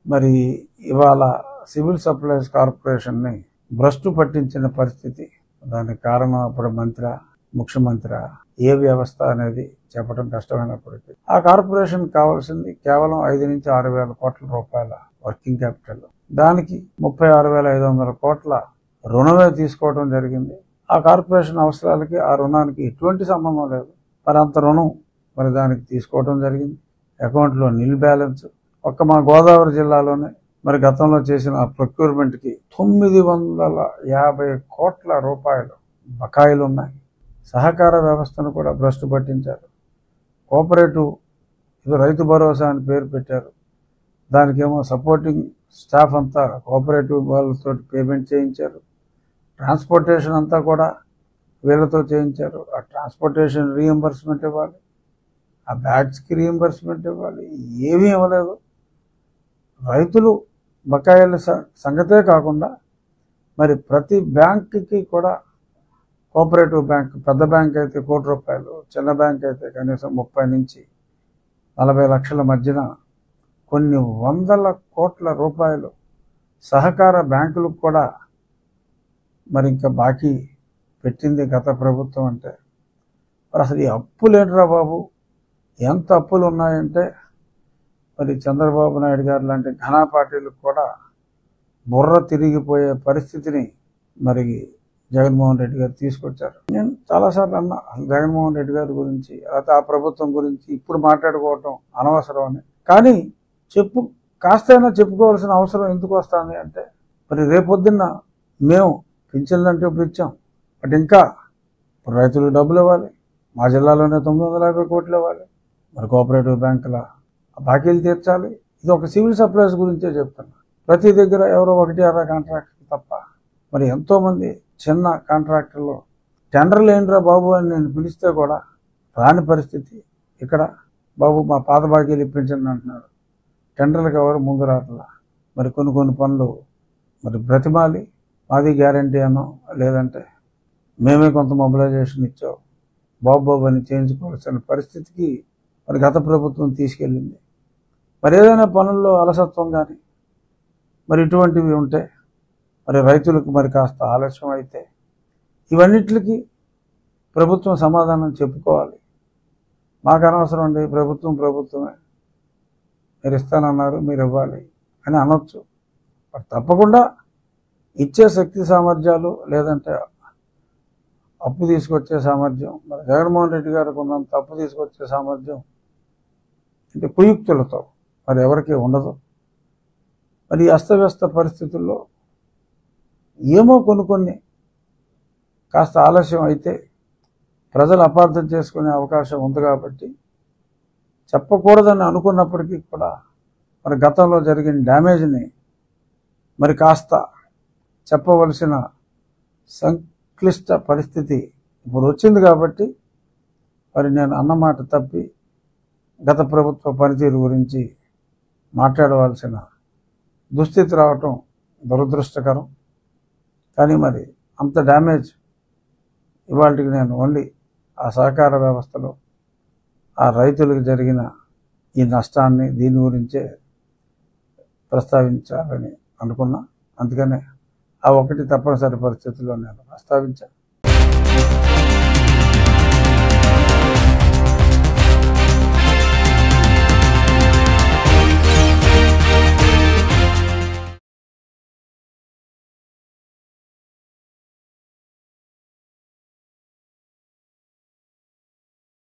మరి ఇవాళ civil supplies కార్పొరేషన్ని భ్రష్టు పట్టించిన పరిస్థితి దానికి కారణం అప్పుడు మంత్రి ముఖ్యమంత్రి ఏ వ్యవస్థ అనేది చెప్పడం కష్టమైనప్పటికీ ఆ కార్పొరేషన్ కావాల్సింది కేవలం ఐదు నుంచి ఆరు వేల కోట్ల రూపాయల వర్కింగ్ క్యాపిటల్ దానికి ముప్పై ఆరు వేల ఐదు వందల కోట్ల రుణమే తీసుకోవడం జరిగింది ఆ కార్పొరేషన్ అవసరాలకి ఆ రుణానికి ఎటువంటి సంబంధం లేదు మరి అంత రుణం మరి దానికి తీసుకోవడం జరిగింది అకౌంట్లో నిల్ బ్యాలెన్స్ ఒక్క మా గోదావరి జిల్లాలోనే మరి గతంలో చేసిన ఆ ప్రొక్యూర్మెంట్కి తొమ్మిది వందల యాభై కోట్ల రూపాయలు బకాయిలు ఉన్నాయి సహకార వ్యవస్థను కూడా భ్రష్టు పట్టించారు కోఆపరేటివ్ ఇది రైతు భరోసా అని పేరు పెట్టారు దానికేమో సపోర్టింగ్ స్టాఫ్ అంతా కోఆపరేటివ్ వాళ్ళతో పేమెంట్ చేయించారు ట్రాన్స్పోర్టేషన్ అంతా కూడా వీళ్ళతో చేయించారు ఆ ట్రాన్స్పోర్టేషన్ రీఎంబర్స్మెంట్ ఇవ్వాలి ఆ బ్యాగ్స్కి రీఎంబర్స్మెంట్ ఇవ్వాలి ఏమీ ఇవ్వలేదు రైతులు బకాయిల స- సంగతే కాకుండా మరి ప్రతి బ్యాంకుకి కూడా కోఆపరేటివ్ బ్యాంక్ పెద్ద బ్యాంక్ అయితే కోటి రూపాయలు చిన్న బ్యాంక్ అయితే కనీసం ముప్పై నుంచి నలభై లక్షల మధ్యన కొన్ని వందల కోట్ల రూపాయలు సహకార బ్యాంకులకు కూడా మరి ఇంకా బాకీ పెట్టింది గత ప్రభుత్వం అంటే మరి అసలు ఈ అప్పులేంట్రా బాబు ఎంత అప్పులు ఉన్నాయంటే మరి చంద్రబాబు నాయుడు గారు లాంటి ఘనా పార్టీలకు కూడా బుర్ర తిరిగిపోయే పరిస్థితిని మరి జగన్మోహన్ రెడ్డి గారు తీసుకొచ్చారు నేను చాలాసార్లు అన్నా అసలు జగన్మోహన్ రెడ్డి గారి గురించి లేకపోతే ఆ ప్రభుత్వం గురించి ఇప్పుడు మాట్లాడుకోవటం అనవసరం అని కానీ చెప్పు కాస్తైనా చెప్పుకోవాల్సిన అవసరం ఎందుకు వస్తుంది అంటే మరి రేపొద్దున్న మేము పింఛన్లు అంటే ఇప్పుడు ఇచ్చాం బట్ ఇంకా ఇప్పుడు రైతులకు డబ్బులు ఇవ్వాలి మా జిల్లాలోనే తొమ్మిది వందల యాభై కోట్లు ఇవ్వాలి మరి కోఆపరేటివ్ బ్యాంకుల బాకీలు తీర్చాలి ఇది ఒక సివిల్ సప్లైస్ గురించే చెప్తున్నా ప్రతి దగ్గర ఎవరో ఒకటి అర కాంట్రాక్ట్ తప్ప మరి ఎంతోమంది చిన్న కాంట్రాక్టర్లు టెండర్లు ఏంట్రా బాబు అని నేను పిలిస్తే కూడా రాని పరిస్థితి ఇక్కడ బాబు మా పాత బాకీలు ఇప్పించండి అంటున్నారు టెండర్లకు ఎవరు ముందు రావట్లా మరి కొన్ని కొన్ని పనులు మరి బ్రతిమాలి మాది గ్యారంటీ అనో లేదంటే మేమే కొంత మొబిలైజేషన్ ఇచ్చాం బాబు బాబు అని చేయించుకోవాల్సిన పరిస్థితికి మరి గత ప్రభుత్వం తీసుకెళ్ళింది మరి ఏదైనా పనుల్లో అలసత్వం కానీ మరి ఇటువంటివి ఉంటే మరి రైతులకు మరి కాస్త ఆలస్యం అయితే ఇవన్నిటికి ప్రభుత్వం సమాధానం చెప్పుకోవాలి మాకు అనవసరం అండి ప్రభుత్వం ప్రభుత్వమే మీరు ఇస్తానన్నారు మీరు ఇవ్వాలి అని అనొచ్చు బట్ తప్పకుండా ఇచ్చే శక్తి సామర్థ్యాలు లేదంటే అప్పు తీసుకొచ్చే సామర్థ్యం మరి జగన్మోహన్ రెడ్డి గారికి ఉన్నంత అప్పు తీసుకొచ్చే సామర్థ్యం అంటే కుయుక్తులతో మరి ఎవరికి ఉండదు మరి ఈ అస్తవ్యస్త పరిస్థితుల్లో ఏమో కొన్ని కొన్ని కాస్త ఆలస్యం అయితే ప్రజలు అపార్థం చేసుకునే అవకాశం ఉంది కాబట్టి చెప్పకూడదని అనుకున్నప్పటికీ కూడా మరి గతంలో జరిగిన డ్యామేజ్ని మరి కాస్త చెప్పవలసిన సంక్లిష్ట పరిస్థితి ఇప్పుడు వచ్చింది కాబట్టి మరి నేను అన్నమాట తప్పి గత ప్రభుత్వ పనితీరు గురించి మాట్లాడవలసిన దుస్థితి రావటం దురదృష్టకరం కానీ మరి అంత డ్యామేజ్ ఇవాళకి నేను ఓన్లీ ఆ సహకార వ్యవస్థలో ఆ రైతులకు జరిగిన ఈ నష్టాన్ని దీని గురించే ప్రస్తావించాలని అనుకున్నా అందుకనే ఆ ఒకటి తప్పనిసరి పరిస్థితుల్లో నేను ప్రస్తావించాను